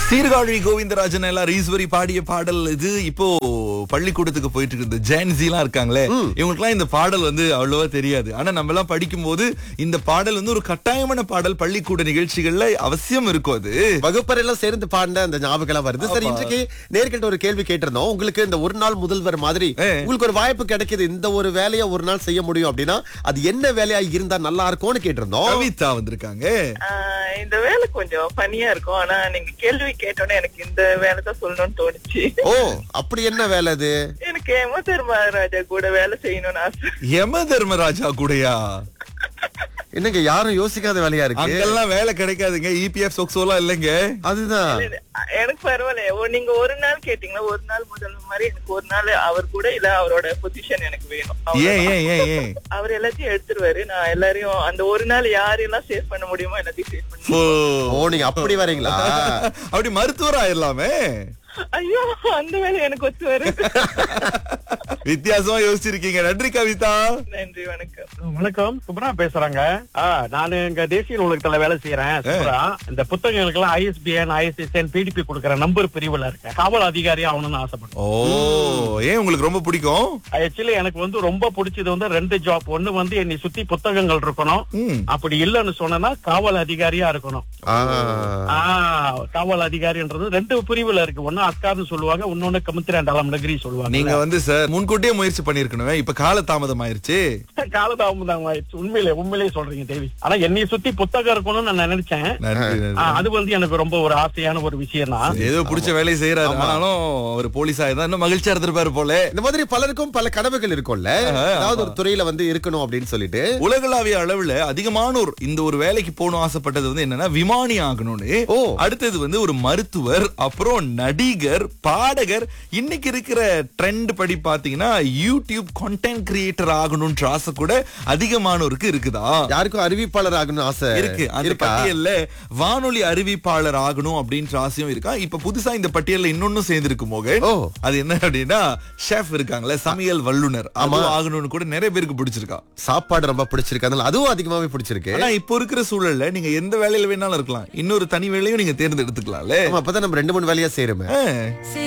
சீர்காழி கோவிந்தராஜன் எல்லாம் ஈஸ்வரி பாடிய பாடல் இது இப்போ பள்ளிக்கூடத்துக்கு போயிட்டு இருக்கு இந்த ஜென்சி எல்லாம் இருக்காங்களே இவங்களுக்குலாம் இந்த பாடல் வந்து அவ்வளவா தெரியாது ஆனா நம்ம எல்லாம் படிக்கும் போது இந்த பாடல் வந்து ஒரு கட்டாயமான பாடல் பள்ளிக்கூட நிகழ்ச்சிகள்ல அவசியம் இருக்கும் அது வகுப்பறையெல்லாம் சேர்ந்து பாடின அந்த ஞாபகம் எல்லாம் வருது சரி இன்றைக்கு நேர்கிட்ட ஒரு கேள்வி கேட்டிருந்தோம் உங்களுக்கு இந்த ஒரு நாள் முதல்வர் மாதிரி ஏ. உங்களுக்கு ஒரு வாய்ப்பு கிடைக்குது இந்த ஒரு வேலையை ஒரு நாள் செய்ய முடியும் அப்படின்னா அது என்ன வேலையா இருந்தா நல்லா இருக்கும்னு கேட்டிருந்தோம் கவிதா வந்திருக்காங்க ஆஹ் இந்த வேலை கொஞ்சம் ஃபனியா இருக்கும் ஆனா நீங்க கேள்வி கேட்டோன்னே எனக்கு இந்த வேலை தான் சொல்லணும்னு தோணுச்சு ஓ அப்படி என்ன வேலை அது எனக்கு எம தர்மராஜா கூட வேலை செய்யணும்னு ஆசை யம தர்மராஜா கூடயா என்னங்க யாரும் யோசிக்காத வேலையா இருக்கு அங்கெல்லாம் வேலை கிடைக்காதுங்க இபிஎஃப் சொக்சோலாம் இல்லைங்க அதுதான் எனக்கு பரவாயில்ல ஓ- நீங்க ஒரு நாள் கேட்டீங்களா ஒரு நாள் முதல் மாதிரி எனக்கு ஒரு நாள் அவர் கூட இல்ல அவரோட பொசிஷன் எனக்கு வேணும் ஏன் அவ்வளவுதான். ஏன் ஏன் ஏன் அவர் எல்லாத்தையும் எடுத்துருவாரு நான் எல்லாரையும் அந்த ஒரு நாள் யாரெல்லாம் சேவ் பண்ண முடியுமோ எல்லாத்தையும் சேவ் பண்ணி ஓ. ஓ நீங்க அப்படி வரீங்களா அப்படி மருத்துவர் ஆயிரலாமே ஐயோ அந்த வேலை எனக்கு ஒத்து வருது வித்தியாசமா யோசிச்சிருக்கீங்க நன்றி கவிதா நன்றி வணக்கம் வணக்கம் சுப்ரா பேசுறாங்க ஆ, நானு இங்க தேசிய நூலகத்துல வேலை செய்யறேன் சுப்ரா இந்த புத்தகங்களுக்கு எல்லாம் ஐஎஸ்பிஎன் ஐஎஸ்எஸ்என் பிடிபி கொடுக்கற நம்பர் பிரிவுல இருக்கேன் காவல் அதிகாரி ஆகணும்னு ஆசைப்பட்டேன் ஓ ஏன் உங்களுக்கு ரொம்ப பிடிக்கும் ஆக்சுவலி எனக்கு வந்து ரொம்ப பிடிச்சது வந்து ரெண்டு ஜாப் ஒண்ணு வந்து என்னை சுத்தி புத்தகங்கள் இருக்கணும் ம். அப்படி இல்லைன்னு சொன்னா காவல் அதிகாரியா இருக்கணும் ஆ. ஆ, காவல் அதிகாரின்றது ரெண்டு பிரிவுல இருக்கு ஒண்ணு அஸ்கார்னு சொல்லுவாங்க இன்னொன்னு கமித்திராண்டாலம் நகரி சொல்லுவாங்க நீங்க வந்து சார் முன்கூட்டியே முயற்சி பண்ணிருக்கணுமே இப்ப கால தாமதம் ஆயிருச்சு காலதாமதம் ஆயிடுச்சு உண்மையிலே உண்மையிலேயே சொல்றீங்க தேவி ஆனா என்னை சுத்தி புத்தகம் இருக்கணும்னு நான் நினைச்சேன் நன்றி ஆ, நன்றி. அது வந்து எனக்கு ரொம்ப ஒரு ஆசையான ஒரு விஷயம் தான் ஏதோ பிடிச்ச வேலையை செய்யறாரு ஆனாலும் அவர் போலீஸா இருந்தா இன்னும் மகிழ்ச்சியா இருந்திருப்பாரு போல இந்த மாதிரி பலருக்கும் பல கனவுகள் இருக்கும்ல அதாவது ஒரு துறையில வந்து இருக்கணும் அப்படின்னு சொல்லிட்டு உலகளாவிய அளவுல அதிகமானோர் இந்த ஒரு வேலைக்கு போகணும் ஆசைப்பட்டது வந்து என்னன்னா விமானி ஆகணும்னு ஓ. அடுத்தது வந்து ஒரு மருத்துவர் அப்புறம் நடிகர் பாடகர் இன்னைக்கு இருக்கிற ட்ரெண்ட் படி பாத்தீங்கன்னா யூடியூப் கண்டென்ட் கிரியேட்டர் ஆகணும்ன்ற ஆசை கூட அதிகமானோருக்கு இருக்குதா யாருக்கும் அறிவிப்பாளர் ஆகணும்னு ஆசை இருக்கு அந்த இருக்கா பட்டியல்ல வானொலி அறிவிப்பாளர் ஆகணும் அப்படின்ற ஆசையும் இருக்கா இப்ப புதுசா இந்த பட்டியல்ல இன்னொன்னும் சேர்ந்திருக்கு மோகன் ஓ. அது என்ன அப்படின்னா ஷெஃப் இருக்காங்களே சமையல் வல்லுனர் ஆமா ஆகணும்னு கூட நிறைய பேருக்கு பிடிச்சிருக்கா சாப்பாடு ரொம்ப பிடிச்சிருக்கு அதனால அதுவும் அதிகமாவே பிடிச்சிருக்கு ஆனா இப்போ இருக்கிற சூழல்ல நீங்க எந்த வேலையில வேணாலும் இருக்கலாம் இன்னொரு தனி வேலையும் நீங்க தேர்ந்தெடுத்துக்கலாம்ல ஆமா, அப்பதான் நம்ம ரெண்டு மூணு வேலையா செய்யறோமே ஆ. சிறு